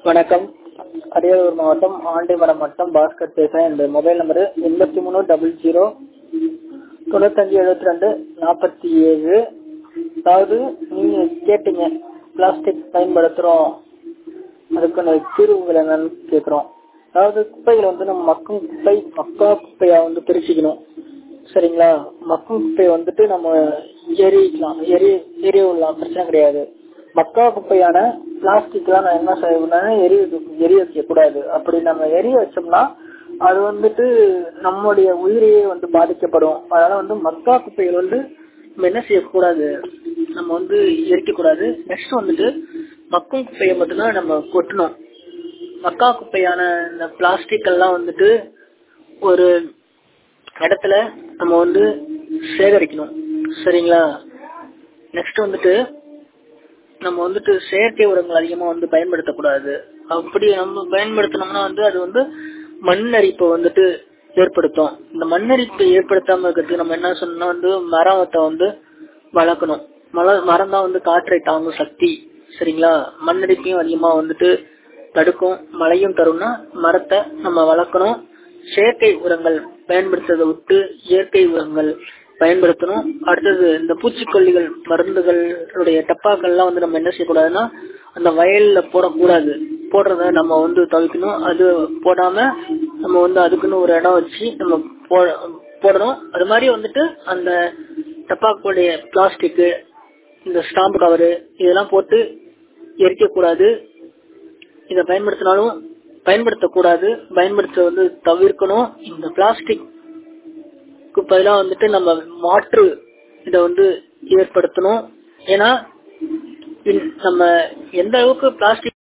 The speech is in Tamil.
வணக்கம் அரியலூர் மாவட்டம் ஆண்டிமடம் வட்டம் பாஸ்கர் பேசுறேன் இந்த மொபைல் நம்பரு எண்பத்தி மூணு டபுள் ஜீரோ தொண்ணூத்தஞ்சு எழுபத்தி ரெண்டு நாற்பத்தி ஏழு அதாவது நீங்க கேட்டீங்க பிளாஸ்டிக் பயன்படுத்துறோம் அதுக்கான தீர்வுகள் என்னன்னு கேக்குறோம் அதாவது குப்பைகளை வந்து நம்ம மக்கும் குப்பை மக்கா குப்பையா வந்து பிரிச்சுக்கணும் சரிங்களா மக்கும் குப்பையை வந்துட்டு நம்ம எரிக்கலாம் எரி எரிய விடலாம் பிரச்சனை கிடையாது மக்கா குப்பையான பிளாஸ்டிக் எல்லாம் நான் என்ன செய்வேன் எரிய எரிய வைக்க கூடாது அப்படி நம்ம எரிய வச்சோம்னா அது வந்துட்டு நம்முடைய உயிரையே வந்து பாதிக்கப்படும் அதனால வந்து மக்கா குப்பைகள் வந்து நம்ம என்ன செய்யக்கூடாது நம்ம வந்து எரிக்க கூடாது நெக்ஸ்ட் வந்துட்டு மக்கும் குப்பையை மட்டும்தான் நம்ம கொட்டணும் மக்கா குப்பையான இந்த பிளாஸ்டிக் எல்லாம் வந்துட்டு ஒரு இடத்துல நம்ம வந்து சேகரிக்கணும் சரிங்களா நெக்ஸ்ட் வந்துட்டு நம்ம வந்துட்டு செயற்கை உரங்கள் அதிகமா வந்து பயன்படுத்தக்கூடாது அப்படி நம்ம பயன்படுத்தினோம்னா வந்து அது வந்து மண்ணரிப்பை வந்துட்டு ஏற்படுத்தும் இந்த மண்ணரிப்பை ஏற்படுத்தாம இருக்கிறதுக்கு நம்ம என்ன சொன்னா வந்து மரத்தை வந்து வளர்க்கணும் மர மரம் தான் வந்து காற்றை தாங்கும் சக்தி சரிங்களா மண்ணரிப்பையும் அதிகமா வந்துட்டு தடுக்கும் மழையும் தரும்னா மரத்தை நம்ம வளர்க்கணும் செயற்கை உரங்கள் பயன்படுத்துறதை விட்டு இயற்கை உரங்கள் பயன்படுத்தணும் அடுத்தது இந்த பூச்சிக்கொல்லிகள் மருந்துகளுடைய டப்பாக்கள்லாம் வந்து நம்ம என்ன செய்யக்கூடாதுன்னா அந்த வயல்ல போடக்கூடாது போடுறத நம்ம வந்து தவிர்க்கணும் அது போடாம நம்ம வந்து அதுக்குன்னு ஒரு இடம் வச்சு நம்ம போடணும் அது மாதிரி வந்துட்டு அந்த டப்பாக்குடைய பிளாஸ்டிக்கு இந்த ஸ்டாம்பு கவரு இதெல்லாம் போட்டு எரிக்க கூடாது இதை பயன்படுத்தினாலும் பயன்படுத்தக்கூடாது பயன்படுத்த வந்து தவிர்க்கணும் இந்த பிளாஸ்டிக் பதிலாக வந்துட்டு நம்ம மாற்று இதை வந்து ஏற்படுத்தணும் ஏன்னா நம்ம எந்த அளவுக்கு பிளாஸ்டிக்